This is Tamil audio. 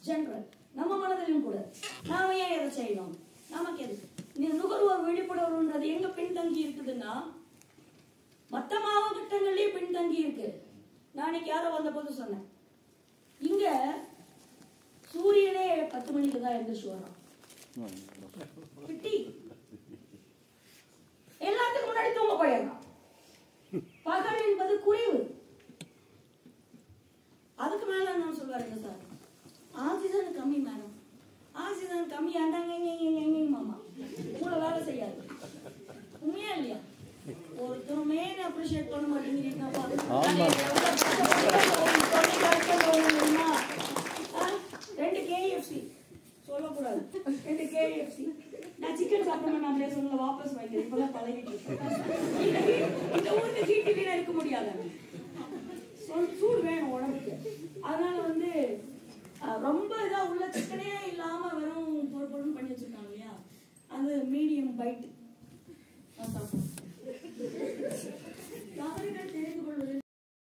ஜென்ரல் நம்ம மனதிலும் கூட நாம ஏன் எதை செய்யணும் நமக்கு எது நீ நுகர்வோர் விழிப்புணர்வுன்றது எங்க பின்தங்கி இருக்குதுன்னா மற்ற மாவட்டங்கள்லயே பின்தங்கி இருக்கு நாளைக்கு யாரோ வந்த போது சொன்னேன் இங்க சூரியனே பத்து மணிக்கு தான் எழுந்திரிச்சு வரோம் கிட்டி எல்லாத்துக்கும் முன்னாடி தூங்க போயிடலாம் பகல் என்பது குறைவு அதுக்கு மேல என்ன சொல்லுவாருங்க சார் ஆக்சிஜன் கம்மி மேடம் ஆக்சிஜன் கம்மி ஆண்டாங்க மாமா கூட வேலை செய்யாது உண்மையா இல்லையா ஒருத்தருமே அப்ரிஷியேட் பண்ண மாட்டேங்கிறீங்கப்பா ஆமா. ஆ, ரெண்டு கேஎஃப்சி சொல்லக்கூடாது ரெண்டு கேஎஃப்சி நான் சிக்கன் சாப்பிடணும் நம்மளே சொல்ல வாபஸ் வாங்கிக்கிறேன் இப்பதான் பழகிட்டு இருக்கேன். இந்த வீ- இந்த ஊருக்கு ஹீட் வீணா இருக்க முடியாது சொல் சூடு வேணும் உடம்புக்கு அதனால வந்து அஹ், ரொம்ப இதா உள்ள சிக்கனே இல்லாம வெறும் பொறு பொறுன்னு பண்ணி வச்சிருக்காங்க இல்லையா அது மீடியம் பைட்